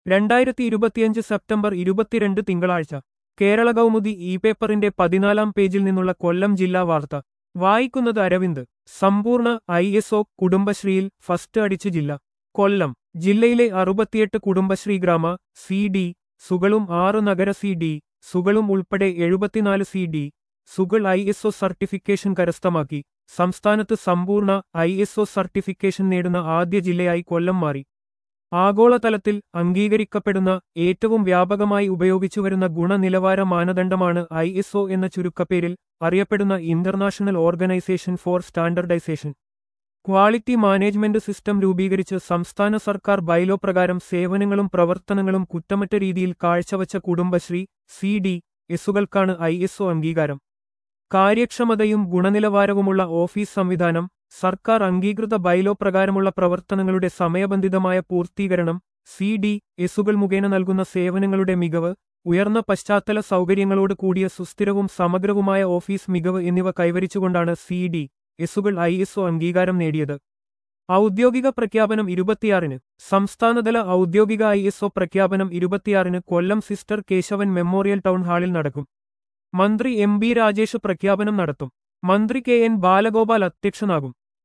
രണ്ടായിരത്തി ഇരുപത്തിയഞ്ച് സെപ്റ്റംബർ ഇരുപത്തിരണ്ട് തിങ്കളാഴ്ച കേരള കൗമുദി ഇ പേപ്പറിന്റെ പതിനാലാം പേജിൽ നിന്നുള്ള കൊല്ലം ജില്ലാ വാർത്ത വായിക്കുന്നത് അരവിന്ദ് സമ്പൂർണ്ണ ഐ എസ് ഒ കുടുംബശ്രീയിൽ ഫസ്റ്റ് അടിച്ച് ജില്ല കൊല്ലം ജില്ലയിലെ അറുപത്തിയെട്ട് കുടുംബശ്രീ ഗ്രാമ സി ഡി സുകളും ആറ് നഗര സി ഡി സുകളും ഉൾപ്പെടെ എഴുപത്തിനാല് സി ഡി സുകൾ ഐ എസ് ഒ സർട്ടിഫിക്കേഷൻ കരസ്ഥമാക്കി സംസ്ഥാനത്ത് സമ്പൂർണ്ണ ഐ എസ് ഒ സർട്ടിഫിക്കേഷൻ നേടുന്ന ആദ്യ ജില്ലയായി കൊല്ലം മാറി ആഗോളതലത്തിൽ അംഗീകരിക്കപ്പെടുന്ന ഏറ്റവും വ്യാപകമായി ഉപയോഗിച്ചുവരുന്ന ഗുണനിലവാര മാനദണ്ഡമാണ് ഐ എസ് ഒ എന്ന ചുരുക്കപ്പേരിൽ അറിയപ്പെടുന്ന international organization for standardization quality management system രൂപീകരിച്ച് സംസ്ഥാന സർക്കാർ ബൈലോ പ്രകാരം സേവനങ്ങളും പ്രവർത്തനങ്ങളും കുറ്റമറ്റ രീതിയിൽ കാഴ്ചവച്ച കുടുംബശ്രീ സി ഡി എസുകൾക്കാണ് ഐ എസ് ഒ അംഗീകാരം കാര്യക്ഷമതയും ഗുണനിലവാരവുമുള്ള ഓഫീസ് സംവിധാനം സർക്കാർ അംഗീകൃത ബൈലോ പ്രകാരമുള്ള പ്രവർത്തനങ്ങളുടെ സമയബന്ധിതമായ പൂർത്തീകരണം സി ഡി എസുകൾ മുഖേന നൽകുന്ന സേവനങ്ങളുടെ മികവ് ഉയർന്ന പശ്ചാത്തല സൗകര്യങ്ങളോട് കൂടിയ സുസ്ഥിരവും സമഗ്രവുമായ ഓഫീസ് മികവ് എന്നിവ കൈവരിച്ചുകൊണ്ടാണ് സി ഡി എസുകൾ ഐ എസ് ഒ അംഗീകാരം നേടിയത് ഔദ്യോഗിക പ്രഖ്യാപനം ഇരുപത്തിയാറിന് സംസ്ഥാനതല ഔദ്യോഗിക ഐ എസ് ഒ പ്രഖ്യാപനം ഇരുപത്തിയാറിന് Kollam sister Keshavan memorial town ഹാളിൽ നടക്കും മന്ത്രി എം ബി രാജേഷ് പ്രഖ്യാപനം നടത്തും മന്ത്രി കെ എൻ ബാലഗോപാൽ അധ്യക്ഷനാകും